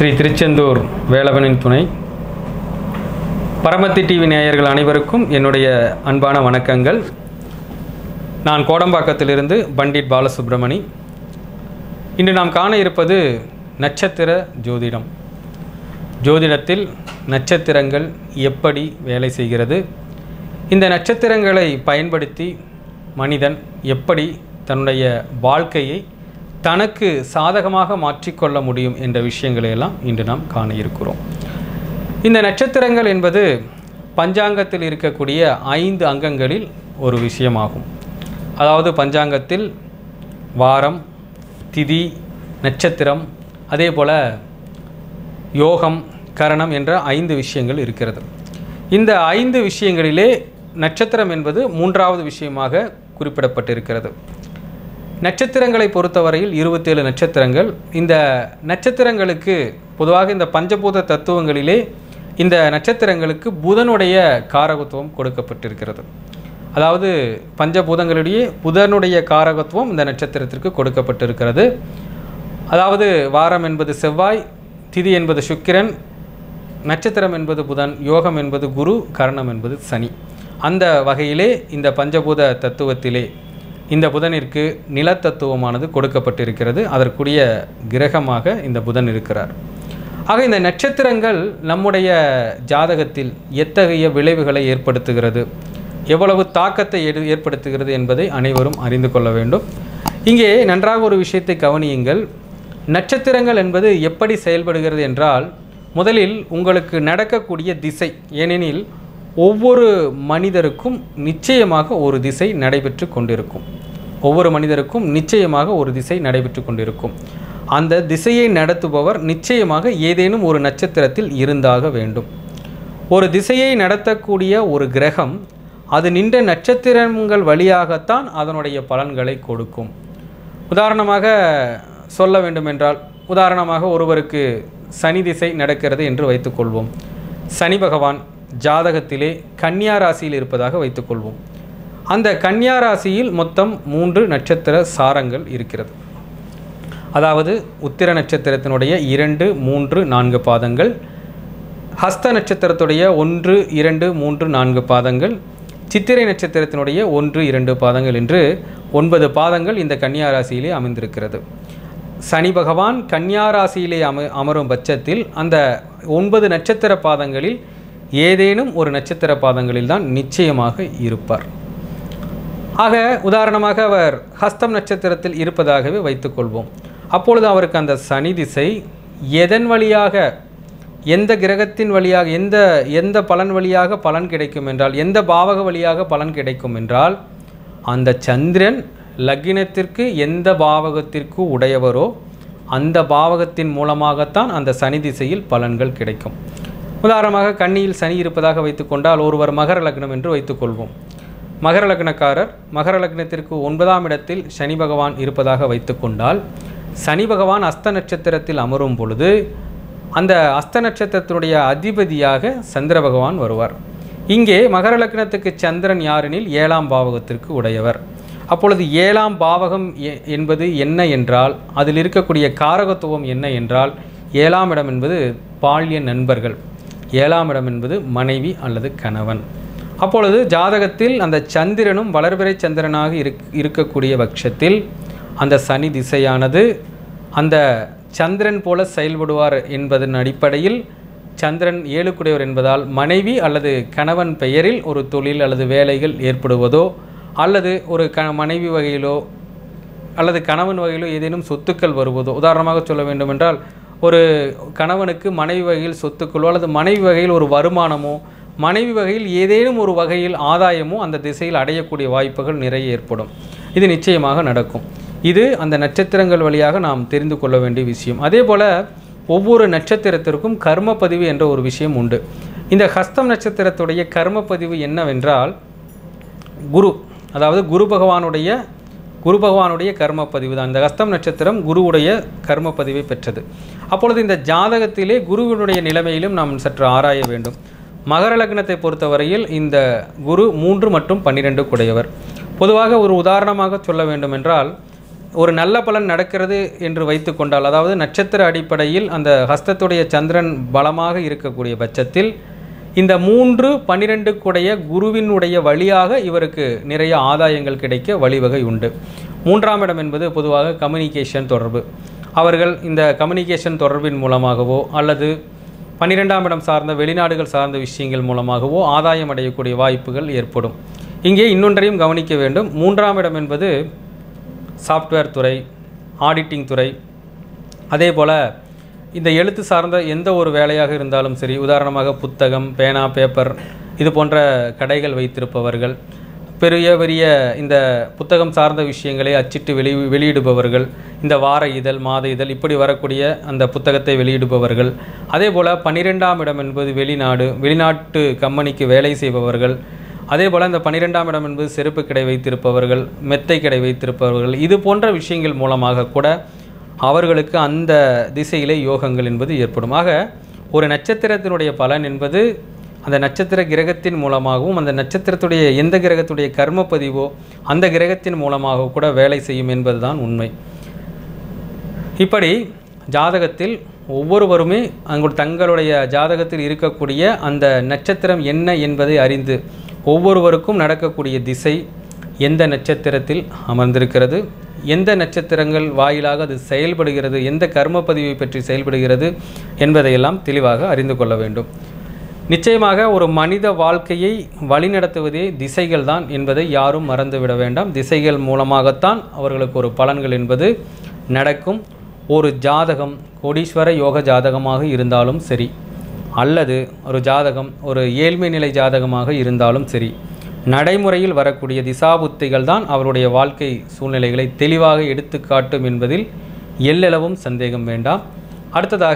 ஸ்ரீ திருச்செந்தூர் வேலவனின் துணை பரமத்தி டிவி நேயர்கள் அனைவருக்கும் என்னுடைய அன்பான வணக்கங்கள் நான் கோடம்பாக்கத்திலிருந்து பண்டிட் பாலசுப்ரமணி இன்று நாம் காண இருப்பது நட்சத்திர ஜோதிடம் ஜோதிடத்தில் நட்சத்திரங்கள் எப்படி வேலை செய்கிறது இந்த நட்சத்திரங்களை பயன்படுத்தி மனிதன் எப்படி தன்னுடைய வாழ்க்கையை தனக்கு சாதகமாக மாற்றிக்கொள்ள முடியும் என்ற விஷயங்களை எல்லாம் இன்று நாம் காண இருக்கிறோம் இந்த நட்சத்திரங்கள் என்பது பஞ்சாங்கத்தில் இருக்கக்கூடிய ஐந்து அங்கங்களில் ஒரு விஷயமாகும் அதாவது பஞ்சாங்கத்தில் வாரம் திதி நட்சத்திரம் அதே போல் யோகம் கரணம் என்ற ஐந்து விஷயங்கள் இருக்கிறது இந்த ஐந்து விஷயங்களிலே நட்சத்திரம் என்பது மூன்றாவது விஷயமாக குறிப்பிடப்பட்டிருக்கிறது நட்சத்திரங்களை பொறுத்தவரையில் இருபத்தேழு நட்சத்திரங்கள் இந்த நட்சத்திரங்களுக்கு பொதுவாக இந்த பஞ்சபூத தத்துவங்களிலே இந்த நட்சத்திரங்களுக்கு புதனுடைய காரகத்துவம் கொடுக்கப்பட்டிருக்கிறது அதாவது பஞ்சபூதங்களிடையே புதனுடைய காரகத்துவம் இந்த நட்சத்திரத்திற்கு கொடுக்கப்பட்டிருக்கிறது அதாவது வாரம் என்பது செவ்வாய் திதி என்பது சுக்கிரன் நட்சத்திரம் என்பது புதன் யோகம் என்பது குரு கரணம் என்பது சனி அந்த வகையிலே இந்த பஞ்சபூத தத்துவத்திலே இந்த புதனிற்கு நிலத்தத்துவமானது கொடுக்கப்பட்டிருக்கிறது அதற்குரிய கிரகமாக இந்த புதன் இருக்கிறார் ஆக இந்த நட்சத்திரங்கள் நம்முடைய ஜாதகத்தில் எத்தகைய விளைவுகளை ஏற்படுத்துகிறது எவ்வளவு தாக்கத்தை எடு ஏற்படுத்துகிறது என்பதை அனைவரும் அறிந்து கொள்ள வேண்டும் இங்கே நன்றாக ஒரு விஷயத்தை கவனியுங்கள் நட்சத்திரங்கள் என்பது எப்படி செயல்படுகிறது என்றால் முதலில் உங்களுக்கு நடக்கக்கூடிய திசை ஏனெனில் ஒவ்வொரு மனிதருக்கும் நிச்சயமாக ஒரு திசை நடைபெற்று கொண்டிருக்கும் ஒவ்வொரு மனிதருக்கும் நிச்சயமாக ஒரு திசை நடைபெற்று கொண்டிருக்கும் அந்த திசையை நடத்துபவர் நிச்சயமாக ஏதேனும் ஒரு நட்சத்திரத்தில் இருந்தாக வேண்டும் ஒரு திசையை நடத்தக்கூடிய ஒரு கிரகம் அது நின்ற நட்சத்திரங்கள் வழியாகத்தான் அதனுடைய பலன்களை கொடுக்கும் உதாரணமாக சொல்ல வேண்டுமென்றால் உதாரணமாக ஒருவருக்கு சனி திசை நடக்கிறது என்று வைத்துக்கொள்வோம் சனி பகவான் ஜாதகத்திலே கன்னியா ராசியில் இருப்பதாக வைத்துக்கொள்வோம் அந்த கன்னியா ராசியில் மொத்தம் மூன்று நட்சத்திர சாரங்கள் இருக்கிறது அதாவது உத்திர நட்சத்திரத்தினுடைய இரண்டு மூன்று நான்கு பாதங்கள் ஹஸ்த நட்சத்திரத்துடைய ஒன்று இரண்டு மூன்று நான்கு பாதங்கள் சித்திரை நட்சத்திரத்தினுடைய ஒன்று இரண்டு பாதங்கள் என்று ஒன்பது பாதங்கள் இந்த கன்னியா ராசியிலே அமைந்திருக்கிறது சனி பகவான் கன்னியா ராசியிலே அம அமரும் பட்சத்தில் அந்த ஒன்பது நட்சத்திர பாதங்களில் ஏதேனும் ஒரு நட்சத்திர பாதங்களில் தான் நிச்சயமாக இருப்பார் ஆக உதாரணமாக அவர் ஹஸ்தம் நட்சத்திரத்தில் இருப்பதாகவே வைத்துக்கொள்வோம் அப்பொழுது அவருக்கு அந்த சனி திசை எதன் வழியாக எந்த கிரகத்தின் வழியாக எந்த எந்த பலன் வழியாக பலன் கிடைக்கும் என்றால் எந்த பாவக வழியாக பலன் கிடைக்கும் என்றால் அந்த சந்திரன் லக்னத்திற்கு எந்த பாவகத்திற்கு உடையவரோ அந்த பாவகத்தின் மூலமாகத்தான் அந்த சனி திசையில் பலன்கள் கிடைக்கும் உதாரணமாக கண்ணியில் சனி இருப்பதாக வைத்துக்கொண்டால் ஒருவர் மகர லக்னம் என்று வைத்துக்கொள்வோம் மகர லக்னக்காரர் மகர லக்னத்திற்கு ஒன்பதாம் இடத்தில் சனி பகவான் இருப்பதாக வைத்துக்கொண்டால் சனி பகவான் அஸ்த நட்சத்திரத்தில் அமரும் பொழுது அந்த அஸ்த நட்சத்திரத்தினுடைய அதிபதியாக சந்திர பகவான் வருவார் இங்கே மகர லக்னத்துக்கு சந்திரன் யாரெனில் ஏழாம் பாவகத்திற்கு உடையவர் அப்பொழுது ஏழாம் பாவகம் எ- என்பது என்ன என்றால் அதில் இருக்கக்கூடிய காரகத்துவம் என்ன என்றால் ஏழாம் இடம் என்பது பால்ய நண்பர்கள் ஏழாம் இடம் என்பது மனைவி அல்லது கணவன் அப்பொழுது ஜாதகத்தில் அந்த சந்திரனும் வளர்பிறை சந்திரனாக இருக் இருக்கக்கூடிய பட்சத்தில் அந்த சனி திசையானது அந்த சந்திரன் போல செயல்படுவார் என்பதன் அடிப்படையில் சந்திரன் ஏழுக்குடையவர் என்பதால் மனைவி அல்லது கணவன் பெயரில் ஒரு தொழில் அல்லது வேலைகள் ஏற்படுவதோ அல்லது ஒரு க மனைவி வகையிலோ அல்லது கணவன் வகையிலோ ஏதேனும் சொத்துக்கள் வருவதோ உதாரணமாக சொல்ல வேண்டுமென்றால் ஒரு கணவனுக்கு மனைவி வகையில் சொத்துக்களோ அல்லது மனைவி வகையில் ஒரு வருமானமோ மனைவி வகையில் ஏதேனும் ஒரு வகையில் ஆதாயமோ அந்த திசையில் அடையக்கூடிய வாய்ப்புகள் நிறைய ஏற்படும் இது நிச்சயமாக நடக்கும் இது அந்த நட்சத்திரங்கள் வழியாக நாம் தெரிந்து கொள்ள வேண்டிய விஷயம் அதே போல் ஒவ்வொரு நட்சத்திரத்திற்கும் கர்மப்பதிவு என்ற ஒரு விஷயம் உண்டு இந்த ஹஸ்தம் நட்சத்திரத்துடைய கர்மப்பதிவு என்னவென்றால் குரு அதாவது குரு பகவானுடைய குரு பகவானுடைய கர்மப்பதிவு தான் இந்த ஹஸ்தம் நட்சத்திரம் குருவுடைய கர்மப்பதிவை பெற்றது அப்பொழுது இந்த ஜாதகத்திலே குருவினுடைய நிலைமையிலும் நாம் சற்று ஆராய வேண்டும் மகர லக்னத்தை பொறுத்தவரையில் இந்த குரு மூன்று மற்றும் பன்னிரெண்டு குடையவர் பொதுவாக ஒரு உதாரணமாக சொல்ல வேண்டுமென்றால் ஒரு நல்ல பலன் நடக்கிறது என்று வைத்து கொண்டால் அதாவது நட்சத்திர அடிப்படையில் அந்த ஹஸ்தத்துடைய சந்திரன் பலமாக இருக்கக்கூடிய பட்சத்தில் இந்த மூன்று பன்னிரெண்டுக்குடைய குருவினுடைய வழியாக இவருக்கு நிறைய ஆதாயங்கள் கிடைக்க வழிவகை உண்டு மூன்றாம் இடம் என்பது பொதுவாக கம்யூனிகேஷன் தொடர்பு அவர்கள் இந்த கம்யூனிகேஷன் தொடர்பின் மூலமாகவோ அல்லது பன்னிரெண்டாம் இடம் சார்ந்த வெளிநாடுகள் சார்ந்த விஷயங்கள் மூலமாகவோ ஆதாயம் அடையக்கூடிய வாய்ப்புகள் ஏற்படும் இங்கே இன்னொன்றையும் கவனிக்க வேண்டும் மூன்றாம் இடம் என்பது சாஃப்ட்வேர் துறை ஆடிட்டிங் துறை அதே போல் இந்த எழுத்து சார்ந்த எந்த ஒரு வேலையாக இருந்தாலும் சரி உதாரணமாக புத்தகம் பேனா பேப்பர் இது போன்ற கடைகள் வைத்திருப்பவர்கள் பெரிய பெரிய இந்த புத்தகம் சார்ந்த விஷயங்களை அச்சிட்டு வெளி வெளியிடுபவர்கள் இந்த வார இதழ் மாத இதழ் இப்படி வரக்கூடிய அந்த புத்தகத்தை வெளியிடுபவர்கள் அதே போல் பன்னிரெண்டாம் இடம் என்பது வெளிநாடு வெளிநாட்டு கம்பெனிக்கு வேலை செய்பவர்கள் அதே போல் இந்த பன்னிரெண்டாம் இடம் என்பது செருப்பு கடை வைத்திருப்பவர்கள் மெத்தை கடை வைத்திருப்பவர்கள் இது போன்ற விஷயங்கள் மூலமாக கூட அவர்களுக்கு அந்த திசையிலே யோகங்கள் என்பது ஏற்படும் ஆக ஒரு நட்சத்திரத்தினுடைய பலன் என்பது அந்த நட்சத்திர கிரகத்தின் மூலமாகவும் அந்த நட்சத்திரத்துடைய எந்த கிரகத்துடைய கர்ம பதிவோ அந்த கிரகத்தின் மூலமாக கூட வேலை செய்யும் என்பதுதான் உண்மை இப்படி ஜாதகத்தில் ஒவ்வொருவருமே அங்கு தங்களுடைய ஜாதகத்தில் இருக்கக்கூடிய அந்த நட்சத்திரம் என்ன என்பதை அறிந்து ஒவ்வொருவருக்கும் நடக்கக்கூடிய திசை எந்த நட்சத்திரத்தில் அமர்ந்திருக்கிறது எந்த நட்சத்திரங்கள் வாயிலாக அது செயல்படுகிறது எந்த கர்ம பதிவை பற்றி செயல்படுகிறது என்பதையெல்லாம் தெளிவாக அறிந்து கொள்ள வேண்டும் நிச்சயமாக ஒரு மனித வாழ்க்கையை வழிநடத்துவதே திசைகள் தான் என்பதை யாரும் மறந்துவிட வேண்டாம் திசைகள் மூலமாகத்தான் அவர்களுக்கு ஒரு பலன்கள் என்பது நடக்கும் ஒரு ஜாதகம் கோடீஸ்வர யோக ஜாதகமாக இருந்தாலும் சரி அல்லது ஒரு ஜாதகம் ஒரு ஏழ்மை நிலை ஜாதகமாக இருந்தாலும் சரி நடைமுறையில் வரக்கூடிய திசாபுத்திகள் தான் அவருடைய வாழ்க்கை சூழ்நிலைகளை தெளிவாக எடுத்து காட்டும் என்பதில் எல்லளவும் சந்தேகம் வேண்டாம் அடுத்ததாக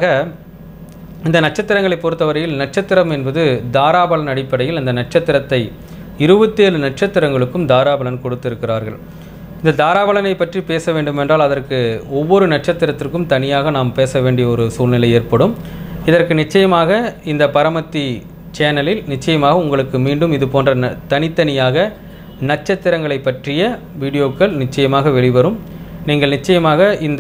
இந்த நட்சத்திரங்களை பொறுத்தவரையில் நட்சத்திரம் என்பது தாராபலன் அடிப்படையில் அந்த நட்சத்திரத்தை இருபத்தேழு நட்சத்திரங்களுக்கும் தாராபலன் கொடுத்திருக்கிறார்கள் இந்த தாராபலனை பற்றி பேச வேண்டுமென்றால் அதற்கு ஒவ்வொரு நட்சத்திரத்திற்கும் தனியாக நாம் பேச வேண்டிய ஒரு சூழ்நிலை ஏற்படும் இதற்கு நிச்சயமாக இந்த பரமத்தி சேனலில் நிச்சயமாக உங்களுக்கு மீண்டும் இது போன்ற ந தனித்தனியாக நட்சத்திரங்களை பற்றிய வீடியோக்கள் நிச்சயமாக வெளிவரும் நீங்கள் நிச்சயமாக இந்த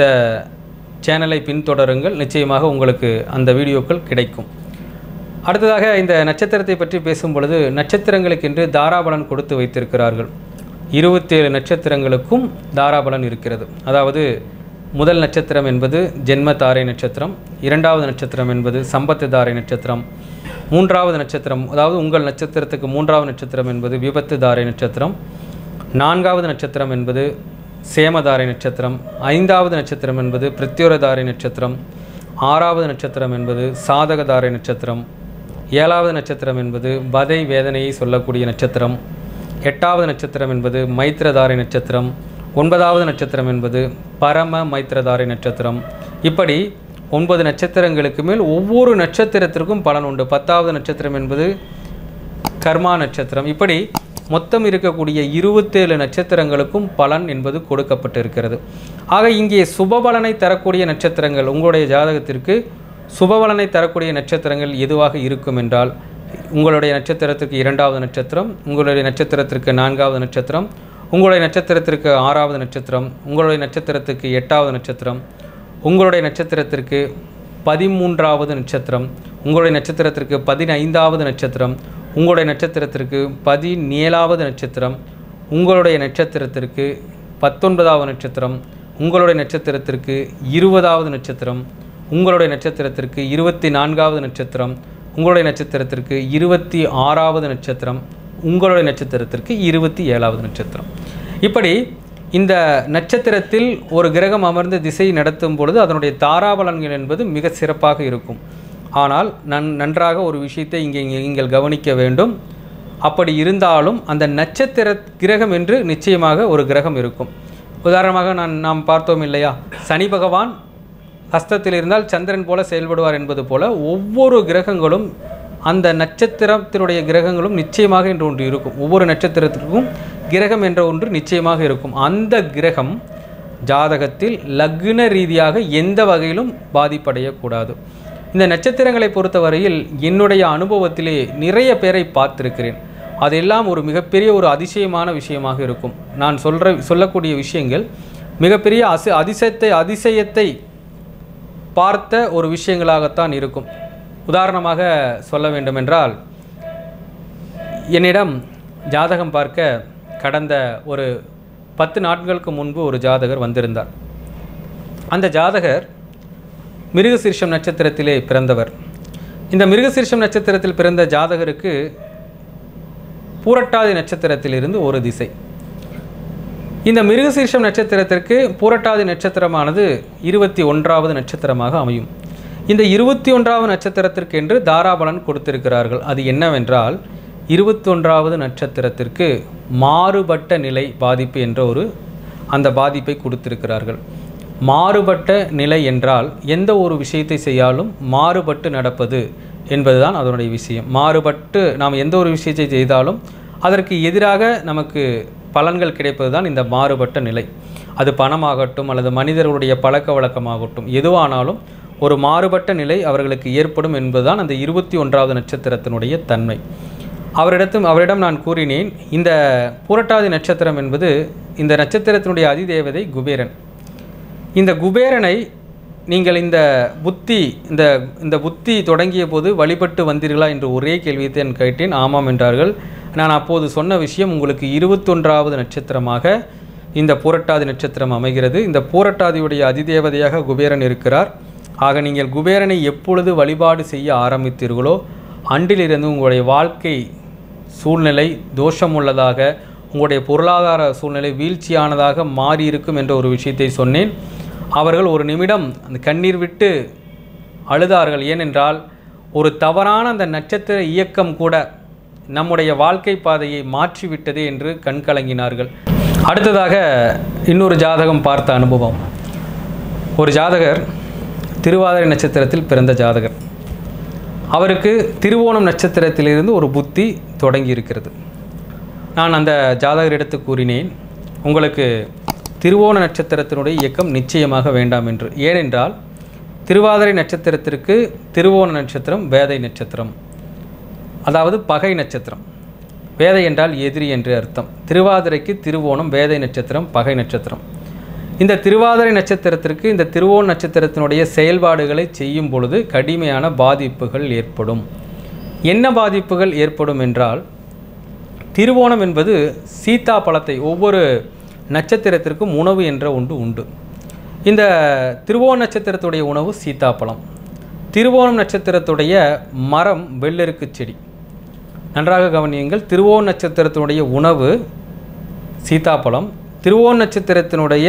சேனலை பின்தொடருங்கள் நிச்சயமாக உங்களுக்கு அந்த வீடியோக்கள் கிடைக்கும் அடுத்ததாக இந்த நட்சத்திரத்தை பற்றி பேசும் பொழுது நட்சத்திரங்களுக்கென்று தாராபலன் கொடுத்து வைத்திருக்கிறார்கள் இருபத்தேழு நட்சத்திரங்களுக்கும் தாராபலன் இருக்கிறது அதாவது முதல் நட்சத்திரம் என்பது ஜென்ம தாரை நட்சத்திரம் இரண்டாவது நட்சத்திரம் என்பது சம்பத்து தாரை நட்சத்திரம் மூன்றாவது நட்சத்திரம் அதாவது உங்கள் நட்சத்திரத்துக்கு மூன்றாவது நட்சத்திரம் என்பது விபத்து தாரை நட்சத்திரம் நான்காவது நட்சத்திரம் என்பது சேமதாரை நட்சத்திரம் ஐந்தாவது நட்சத்திரம் என்பது பிரத்யோரதாரை நட்சத்திரம் ஆறாவது நட்சத்திரம் என்பது சாதகதாரை நட்சத்திரம் ஏழாவது நட்சத்திரம் என்பது வதை வேதனையை சொல்லக்கூடிய நட்சத்திரம் எட்டாவது நட்சத்திரம் என்பது மைத்திரதாரை நட்சத்திரம் ஒன்பதாவது நட்சத்திரம் என்பது பரம மைத்திரதாரை நட்சத்திரம் இப்படி ஒன்பது நட்சத்திரங்களுக்கு மேல் ஒவ்வொரு நட்சத்திரத்திற்கும் பலன் உண்டு பத்தாவது நட்சத்திரம் என்பது கர்மா நட்சத்திரம் இப்படி மொத்தம் இருக்கக்கூடிய இருபத்தேழு நட்சத்திரங்களுக்கும் பலன் என்பது கொடுக்கப்பட்டிருக்கிறது ஆக இங்கே சுபபலனை தரக்கூடிய நட்சத்திரங்கள் உங்களுடைய ஜாதகத்திற்கு சுபபலனை தரக்கூடிய நட்சத்திரங்கள் எதுவாக இருக்கும் என்றால் உங்களுடைய நட்சத்திரத்திற்கு இரண்டாவது நட்சத்திரம் உங்களுடைய நட்சத்திரத்திற்கு நான்காவது நட்சத்திரம் உங்களுடைய நட்சத்திரத்திற்கு ஆறாவது நட்சத்திரம் உங்களுடைய நட்சத்திரத்துக்கு எட்டாவது நட்சத்திரம் உங்களுடைய நட்சத்திரத்திற்கு பதிமூன்றாவது நட்சத்திரம் உங்களுடைய நட்சத்திரத்திற்கு பதினைந்தாவது நட்சத்திரம் உங்களுடைய நட்சத்திரத்திற்கு பதினேழாவது நட்சத்திரம் உங்களுடைய நட்சத்திரத்திற்கு பத்தொன்பதாவது நட்சத்திரம் உங்களுடைய நட்சத்திரத்திற்கு இருபதாவது நட்சத்திரம் உங்களுடைய நட்சத்திரத்திற்கு இருபத்தி நான்காவது நட்சத்திரம் உங்களுடைய நட்சத்திரத்திற்கு இருபத்தி ஆறாவது நட்சத்திரம் உங்களுடைய நட்சத்திரத்திற்கு இருபத்தி ஏழாவது நட்சத்திரம் இப்படி இந்த நட்சத்திரத்தில் ஒரு கிரகம் அமர்ந்து திசை நடத்தும் பொழுது அதனுடைய தாராபலன்கள் என்பது மிக சிறப்பாக இருக்கும் ஆனால் நன் நன்றாக ஒரு விஷயத்தை இங்கே இங்கே நீங்கள் கவனிக்க வேண்டும் அப்படி இருந்தாலும் அந்த நட்சத்திர கிரகம் என்று நிச்சயமாக ஒரு கிரகம் இருக்கும் உதாரணமாக நான் நாம் பார்த்தோம் இல்லையா சனி பகவான் ஹஸ்தத்தில் இருந்தால் சந்திரன் போல செயல்படுவார் என்பது போல ஒவ்வொரு கிரகங்களும் அந்த நட்சத்திரத்தினுடைய கிரகங்களும் நிச்சயமாக என்று ஒன்று இருக்கும் ஒவ்வொரு நட்சத்திரத்திற்கும் கிரகம் என்ற ஒன்று நிச்சயமாக இருக்கும் அந்த கிரகம் ஜாதகத்தில் லக்ன ரீதியாக எந்த வகையிலும் பாதிப்படையக்கூடாது இந்த நட்சத்திரங்களை பொறுத்தவரையில் என்னுடைய அனுபவத்திலே நிறைய பேரை பார்த்திருக்கிறேன் அதெல்லாம் ஒரு மிகப்பெரிய ஒரு அதிசயமான விஷயமாக இருக்கும் நான் சொல்கிற சொல்லக்கூடிய விஷயங்கள் மிகப்பெரிய அசி அதிசயத்தை அதிசயத்தை பார்த்த ஒரு விஷயங்களாகத்தான் இருக்கும் உதாரணமாக சொல்ல வேண்டுமென்றால் என்னிடம் ஜாதகம் பார்க்க கடந்த ஒரு பத்து நாட்களுக்கு முன்பு ஒரு ஜாதகர் வந்திருந்தார் அந்த ஜாதகர் மிருகசீர்ஷம் நட்சத்திரத்திலே பிறந்தவர் இந்த மிருகசீர்ஷம் நட்சத்திரத்தில் பிறந்த ஜாதகருக்கு பூரட்டாதி நட்சத்திரத்திலிருந்து ஒரு திசை இந்த மிருகசீர்ஷம் நட்சத்திரத்திற்கு பூரட்டாதி நட்சத்திரமானது இருபத்தி ஒன்றாவது நட்சத்திரமாக அமையும் இந்த இருபத்தி ஒன்றாவது நட்சத்திரத்திற்கென்று தாராபலன் கொடுத்திருக்கிறார்கள் அது என்னவென்றால் இருபத்தொன்றாவது நட்சத்திரத்திற்கு மாறுபட்ட நிலை பாதிப்பு என்ற ஒரு அந்த பாதிப்பை கொடுத்திருக்கிறார்கள் மாறுபட்ட நிலை என்றால் எந்த ஒரு விஷயத்தை செய்யாலும் மாறுபட்டு நடப்பது என்பதுதான் அதனுடைய விஷயம் மாறுபட்டு நாம் எந்த ஒரு விஷயத்தை செய்தாலும் அதற்கு எதிராக நமக்கு பலன்கள் கிடைப்பது தான் இந்த மாறுபட்ட நிலை அது பணமாகட்டும் அல்லது மனிதர்களுடைய பழக்க வழக்கமாகட்டும் எதுவானாலும் ஒரு மாறுபட்ட நிலை அவர்களுக்கு ஏற்படும் என்பதுதான் அந்த இருபத்தி ஒன்றாவது நட்சத்திரத்தினுடைய தன்மை அவரிடத்தும் அவரிடம் நான் கூறினேன் இந்த பூரட்டாதி நட்சத்திரம் என்பது இந்த நட்சத்திரத்தினுடைய அதிதேவதை குபேரன் இந்த குபேரனை நீங்கள் இந்த புத்தி இந்த இந்த புத்தி தொடங்கிய போது வழிபட்டு வந்தீர்களா என்று ஒரே கேள்வியை நான் கேட்டேன் ஆமாம் என்றார்கள் நான் அப்போது சொன்ன விஷயம் உங்களுக்கு இருபத்தொன்றாவது நட்சத்திரமாக இந்த பூரட்டாதி நட்சத்திரம் அமைகிறது இந்த பூரட்டாதியுடைய அதிதேவதையாக குபேரன் இருக்கிறார் ஆக நீங்கள் குபேரனை எப்பொழுது வழிபாடு செய்ய ஆரம்பித்தீர்களோ அன்றிலிருந்து உங்களுடைய வாழ்க்கை சூழ்நிலை தோஷமுள்ளதாக உங்களுடைய பொருளாதார சூழ்நிலை வீழ்ச்சியானதாக மாறியிருக்கும் என்ற ஒரு விஷயத்தை சொன்னேன் அவர்கள் ஒரு நிமிடம் அந்த கண்ணீர் விட்டு அழுதார்கள் ஏனென்றால் ஒரு தவறான அந்த நட்சத்திர இயக்கம் கூட நம்முடைய வாழ்க்கை பாதையை மாற்றிவிட்டது என்று கண்கலங்கினார்கள் அடுத்ததாக இன்னொரு ஜாதகம் பார்த்த அனுபவம் ஒரு ஜாதகர் திருவாதிரை நட்சத்திரத்தில் பிறந்த ஜாதகர் அவருக்கு திருவோணம் நட்சத்திரத்திலிருந்து ஒரு புத்தி தொடங்கி இருக்கிறது நான் அந்த ஜாதகரிடத்து கூறினேன் உங்களுக்கு திருவோண நட்சத்திரத்தினுடைய இயக்கம் நிச்சயமாக வேண்டாம் என்று ஏனென்றால் திருவாதிரை நட்சத்திரத்திற்கு திருவோண நட்சத்திரம் வேதை நட்சத்திரம் அதாவது பகை நட்சத்திரம் வேதை என்றால் எதிரி என்று அர்த்தம் திருவாதிரைக்கு திருவோணம் வேதை நட்சத்திரம் பகை நட்சத்திரம் இந்த திருவாதிரை நட்சத்திரத்திற்கு இந்த திருவோண நட்சத்திரத்தினுடைய செயல்பாடுகளை செய்யும் பொழுது கடுமையான பாதிப்புகள் ஏற்படும் என்ன பாதிப்புகள் ஏற்படும் என்றால் திருவோணம் என்பது சீதா பழத்தை ஒவ்வொரு நட்சத்திரத்திற்கும் உணவு என்ற ஒன்று உண்டு இந்த திருவோண நட்சத்திரத்துடைய உணவு சீதாப்பழம் திருவோணம் நட்சத்திரத்துடைய மரம் வெள்ளெருக்கு செடி நன்றாக கவனியுங்கள் திருவோண நட்சத்திரத்தினுடைய உணவு சீதாப்பழம் திருவோண நட்சத்திரத்தினுடைய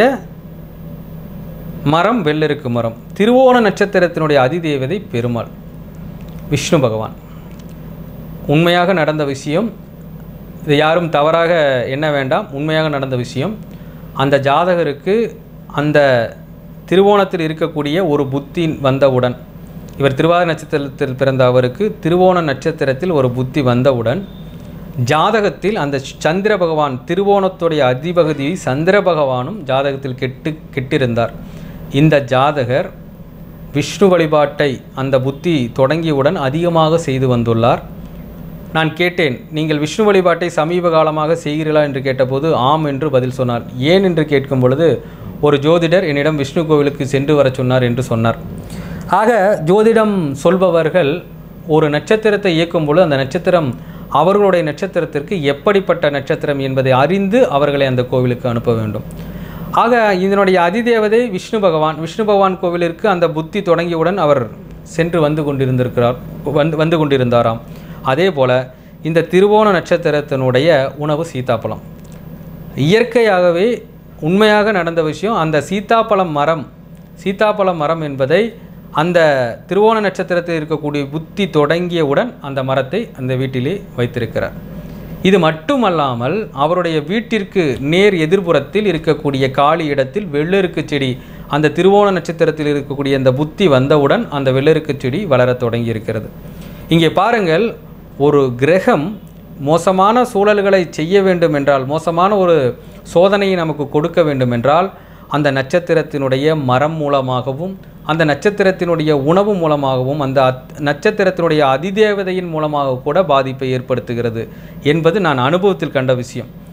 மரம் வெள்ளெருக்கு மரம் திருவோண நட்சத்திரத்தினுடைய அதிதேவதை பெருமாள் விஷ்ணு பகவான் உண்மையாக நடந்த விஷயம் இதை யாரும் தவறாக எண்ண வேண்டாம் உண்மையாக நடந்த விஷயம் அந்த ஜாதகருக்கு அந்த திருவோணத்தில் இருக்கக்கூடிய ஒரு புத்தி வந்தவுடன் இவர் திருவாதிரை நட்சத்திரத்தில் பிறந்த அவருக்கு திருவோண நட்சத்திரத்தில் ஒரு புத்தி வந்தவுடன் ஜாதகத்தில் அந்த சந்திர பகவான் திருவோணத்துடைய அதிபகுதியை சந்திர பகவானும் ஜாதகத்தில் கெட்டு கெட்டிருந்தார் இந்த ஜாதகர் விஷ்ணு வழிபாட்டை அந்த புத்தி தொடங்கியவுடன் அதிகமாக செய்து வந்துள்ளார் நான் கேட்டேன் நீங்கள் விஷ்ணு வழிபாட்டை சமீப காலமாக செய்கிறீர்களா என்று கேட்டபோது ஆம் என்று பதில் சொன்னார் ஏன் என்று கேட்கும் பொழுது ஒரு ஜோதிடர் என்னிடம் விஷ்ணு கோவிலுக்கு சென்று வர சொன்னார் என்று சொன்னார் ஆக ஜோதிடம் சொல்பவர்கள் ஒரு நட்சத்திரத்தை இயக்கும் பொழுது அந்த நட்சத்திரம் அவர்களுடைய நட்சத்திரத்திற்கு எப்படிப்பட்ட நட்சத்திரம் என்பதை அறிந்து அவர்களை அந்த கோவிலுக்கு அனுப்ப வேண்டும் ஆக இதனுடைய அதிதேவதை விஷ்ணு பகவான் விஷ்ணு பகவான் கோவிலிற்கு அந்த புத்தி தொடங்கியவுடன் அவர் சென்று வந்து கொண்டிருந்திருக்கிறார் வந்து வந்து கொண்டிருந்தாராம் அதே போல இந்த திருவோண நட்சத்திரத்தினுடைய உணவு சீதாப்பழம் இயற்கையாகவே உண்மையாக நடந்த விஷயம் அந்த சீதாப்பழம் மரம் சீதாப்பழம் மரம் என்பதை அந்த திருவோண நட்சத்திரத்தில் இருக்கக்கூடிய புத்தி தொடங்கியவுடன் அந்த மரத்தை அந்த வீட்டிலே வைத்திருக்கிறார் இது மட்டுமல்லாமல் அவருடைய வீட்டிற்கு நேர் எதிர்ப்புறத்தில் இருக்கக்கூடிய காலி இடத்தில் வெள்ளெருக்கு செடி அந்த திருவோண நட்சத்திரத்தில் இருக்கக்கூடிய அந்த புத்தி வந்தவுடன் அந்த வெள்ளெருக்கு செடி வளரத் தொடங்கி இருக்கிறது இங்கே பாருங்கள் ஒரு கிரகம் மோசமான சூழல்களை செய்ய வேண்டும் என்றால் மோசமான ஒரு சோதனையை நமக்கு கொடுக்க வேண்டும் என்றால் அந்த நட்சத்திரத்தினுடைய மரம் மூலமாகவும் அந்த நட்சத்திரத்தினுடைய உணவு மூலமாகவும் அந்த அத் நட்சத்திரத்தினுடைய அதிதேவதையின் மூலமாக கூட பாதிப்பை ஏற்படுத்துகிறது என்பது நான் அனுபவத்தில் கண்ட விஷயம்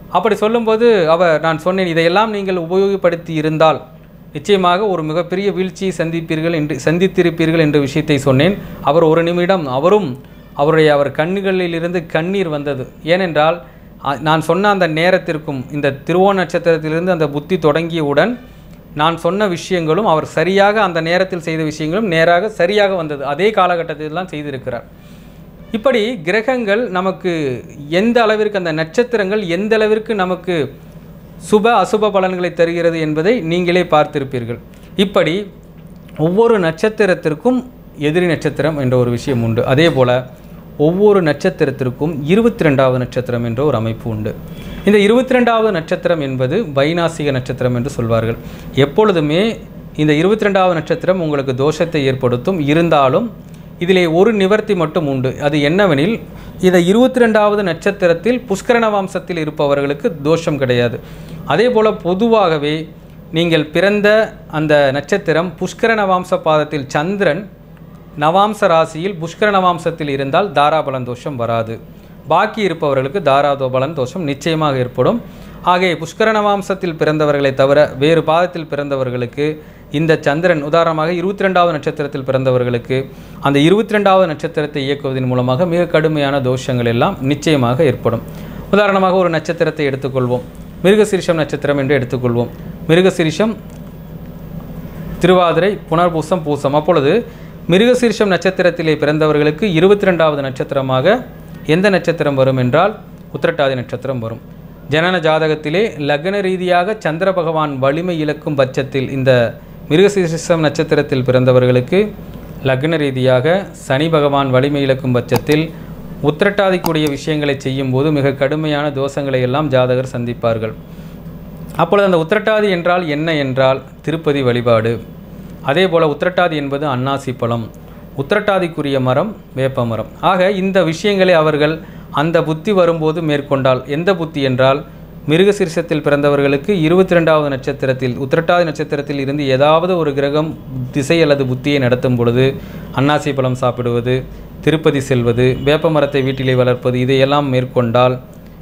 அப்படி சொல்லும்போது அவர் நான் சொன்னேன் இதையெல்லாம் நீங்கள் உபயோகப்படுத்தி இருந்தால் நிச்சயமாக ஒரு மிகப்பெரிய வீழ்ச்சியை சந்திப்பீர்கள் என்று சந்தித்திருப்பீர்கள் என்ற விஷயத்தை சொன்னேன் அவர் ஒரு நிமிடம் அவரும் அவருடைய அவர் கண்களிலிருந்து கண்ணீர் வந்தது ஏனென்றால் அ- நான் சொன்ன அந்த நேரத்திற்கும் இந்த திருவோண நட்சத்திரத்திலிருந்து அந்த புத்தி தொடங்கியவுடன் நான் சொன்ன விஷயங்களும் அவர் சரியாக அந்த நேரத்தில் செய்த விஷயங்களும் நேராக சரியாக வந்தது அதே காலகட்டத்தில் தான் செய்திருக்கிறார் இப்படி கிரகங்கள் நமக்கு எந்த அளவிற்கு அந்த நட்சத்திரங்கள் எந்த அளவிற்கு நமக்கு சுப அசுப பலன்களை தருகிறது என்பதை நீங்களே பார்த்திருப்பீர்கள் இப்படி ஒவ்வொரு நட்சத்திரத்திற்கும் எதிரி நட்சத்திரம் என்ற ஒரு விஷயம் உண்டு அதே போல் ஒவ்வொரு நட்சத்திரத்திற்கும் இருபத்தி ரெண்டாவது நட்சத்திரம் என்ற ஒரு அமைப்பு உண்டு இந்த இருபத்தி ரெண்டாவது நட்சத்திரம் என்பது வைநாசிக நட்சத்திரம் என்று சொல்வார்கள் எப்பொழுதுமே இந்த இருபத்தி ரெண்டாவது நட்சத்திரம் உங்களுக்கு தோஷத்தை ஏற்படுத்தும் இருந்தாலும் இதிலே ஒரு நிவர்த்தி மட்டும் உண்டு அது என்னவெனில் இதை இருபத்தி ரெண்டாவது நட்சத்திரத்தில் புஷ்கரண வம்சத்தில் இருப்பவர்களுக்கு தோஷம் கிடையாது அதே போல் பொதுவாகவே நீங்கள் பிறந்த அந்த நட்சத்திரம் புஷ்கர நவாம்ச பாதத்தில் சந்திரன் நவாம்ச ராசியில் புஷ்கர நவாம்சத்தில் இருந்தால் தாராபலன் தோஷம் வராது பாக்கி இருப்பவர்களுக்கு தாராதோபலன் தோஷம் நிச்சயமாக ஏற்படும் ஆகவே புஷ்கர நவாம்சத்தில் பிறந்தவர்களை தவிர வேறு பாதத்தில் பிறந்தவர்களுக்கு இந்த சந்திரன் உதாரணமாக இருபத்தி ரெண்டாவது நட்சத்திரத்தில் பிறந்தவர்களுக்கு அந்த இருபத்தி ரெண்டாவது நட்சத்திரத்தை இயக்குவதன் மூலமாக மிக கடுமையான தோஷங்கள் எல்லாம் நிச்சயமாக ஏற்படும் உதாரணமாக ஒரு நட்சத்திரத்தை எடுத்துக்கொள்வோம் மிருகசீரிஷம் நட்சத்திரம் என்று எடுத்துக்கொள்வோம் மிருகசீரிஷம் திருவாதிரை புனர்பூசம் பூசம் அப்பொழுது மிருகசீர்ஷம் நட்சத்திரத்திலே பிறந்தவர்களுக்கு இருபத்தி ரெண்டாவது நட்சத்திரமாக எந்த நட்சத்திரம் வரும் என்றால் உத்திரட்டாதி நட்சத்திரம் வரும் ஜனன ஜாதகத்திலே லக்ன ரீதியாக சந்திர பகவான் வலிமை இழக்கும் பட்சத்தில் இந்த மிருகசீர்ஷம் நட்சத்திரத்தில் பிறந்தவர்களுக்கு லக்ன ரீதியாக சனி பகவான் வலிமை இழக்கும் பட்சத்தில் உத்திரட்டாதிக்குரிய விஷயங்களை செய்யும்போது மிக கடுமையான தோஷங்களை எல்லாம் ஜாதகர் சந்திப்பார்கள் அப்பொழுது அந்த உத்திரட்டாதி என்றால் என்ன என்றால் திருப்பதி வழிபாடு அதே போல் உத்திரட்டாதி என்பது அன்னாசி பழம் உத்திரட்டாதிக்குரிய மரம் வேப்ப மரம் ஆக இந்த விஷயங்களை அவர்கள் அந்த புத்தி வரும்போது மேற்கொண்டால் எந்த புத்தி என்றால் மிருகசீர்ஷத்தில் பிறந்தவர்களுக்கு இருபத்தி ரெண்டாவது நட்சத்திரத்தில் உத்திரட்டாதி நட்சத்திரத்தில் இருந்து ஏதாவது ஒரு கிரகம் திசை அல்லது புத்தியை நடத்தும் பொழுது அன்னாசி பழம் சாப்பிடுவது திருப்பதி செல்வது வேப்ப மரத்தை வீட்டிலே வளர்ப்பது இதையெல்லாம் மேற்கொண்டால்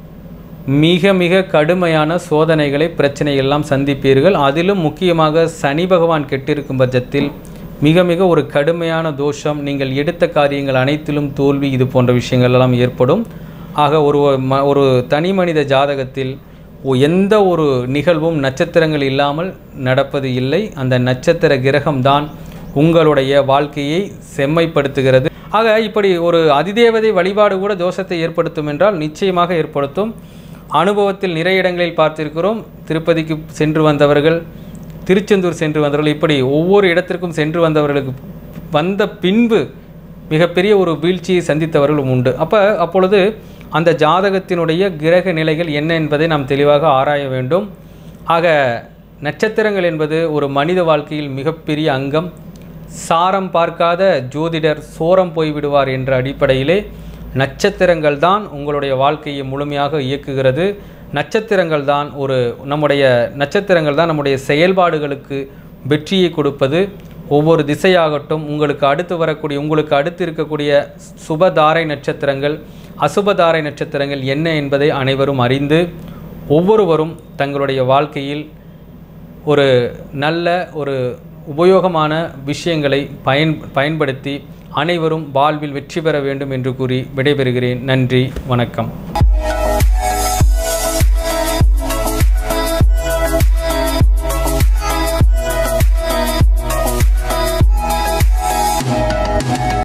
மிக மிக கடுமையான சோதனைகளை பிரச்சனை எல்லாம் சந்திப்பீர்கள் அதிலும் முக்கியமாக சனி பகவான் கெட்டிருக்கும் பட்சத்தில் மிக மிக ஒரு கடுமையான தோஷம் நீங்கள் எடுத்த காரியங்கள் அனைத்திலும் தோல்வி இது போன்ற விஷயங்கள் எல்லாம் ஏற்படும் ஆக ஒரு ம ஒரு தனி மனித ஜாதகத்தில் ஒ- எந்த ஒரு நிகழ்வும் நட்சத்திரங்கள் இல்லாமல் நடப்பது இல்லை அந்த நட்சத்திர கிரகம்தான் உங்களுடைய வாழ்க்கையை செம்மைப்படுத்துகிறது ஆக இப்படி ஒரு அதிதேவதை வழிபாடு கூட தோஷத்தை ஏற்படுத்தும் என்றால் நிச்சயமாக ஏற்படுத்தும் அனுபவத்தில் நிறைய இடங்களில் பார்த்திருக்கிறோம் திருப்பதிக்கு சென்று வந்தவர்கள் திருச்செந்தூர் சென்று வந்தவர்கள் இப்படி ஒவ்வொரு இடத்திற்கும் சென்று வந்தவர்களுக்கு வந்த பின்பு மிகப்பெரிய ஒரு வீழ்ச்சியை சந்தித்தவர்களும் உண்டு அப்போ அப்பொழுது அந்த ஜாதகத்தினுடைய கிரக நிலைகள் என்ன என்பதை நாம் தெளிவாக ஆராய வேண்டும் ஆக நட்சத்திரங்கள் என்பது ஒரு மனித வாழ்க்கையில் மிகப்பெரிய அங்கம் சாரம் பார்க்காத ஜோதிடர் சோரம் போய்விடுவார் என்ற அடிப்படையிலே நட்சத்திரங்கள் தான் உங்களுடைய வாழ்க்கையை முழுமையாக இயக்குகிறது நட்சத்திரங்கள் தான் ஒரு நம்முடைய நட்சத்திரங்கள் தான் நம்முடைய செயல்பாடுகளுக்கு வெற்றியை கொடுப்பது ஒவ்வொரு திசையாகட்டும் உங்களுக்கு அடுத்து வரக்கூடிய உங்களுக்கு அடுத்து இருக்கக்கூடிய சுபதாரை நட்சத்திரங்கள் அசுபதாரை நட்சத்திரங்கள் என்ன என்பதை அனைவரும் அறிந்து ஒவ்வொருவரும் தங்களுடைய வாழ்க்கையில் ஒரு நல்ல ஒரு உபயோகமான விஷயங்களை பயன் பயன்படுத்தி அனைவரும் வாழ்வில் வெற்றி பெற வேண்டும் என்று கூறி விடைபெறுகிறேன் நன்றி வணக்கம்